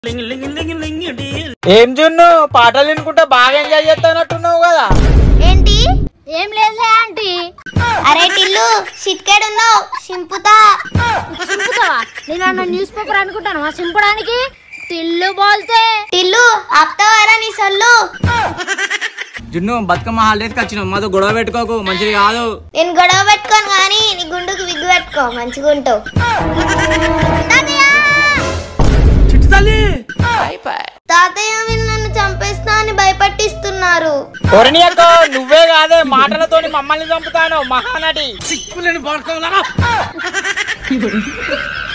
ఏం జున్ను పాటలు వినుకుంటా బాగా ఎంజాయ్ చేస్తానట్టున్నావు కదా ఏంటి ఏం లేదులే ఆంటీ అరే టిల్లు సిట్కేడు ఉన్నావు సింపుతా సింపుతావా నేను అన్న న్యూస్ పేపర్ అనుకుంటాను సింపడానికి టిల్లు బోల్తే టిల్లు ఆపుతావారా నీ సొల్లు జున్ను బతుకమ్మ హాలిడేస్కి వచ్చినావు మాతో గొడవ పెట్టుకోకు మంచిది కాదు నేను గొడవ పెట్టుకోను కానీ నీ గుండుకు విగ్గు పెట్టుకో మంచిగా ఉంటావు తాతయ్య వీళ్ళు నన్ను చంపేస్తా అని భయపట్టిస్తున్నారు కొరని అక్క నువ్వే కాదే మాటలతోని మమ్మల్ని చంపుతాను మహానటి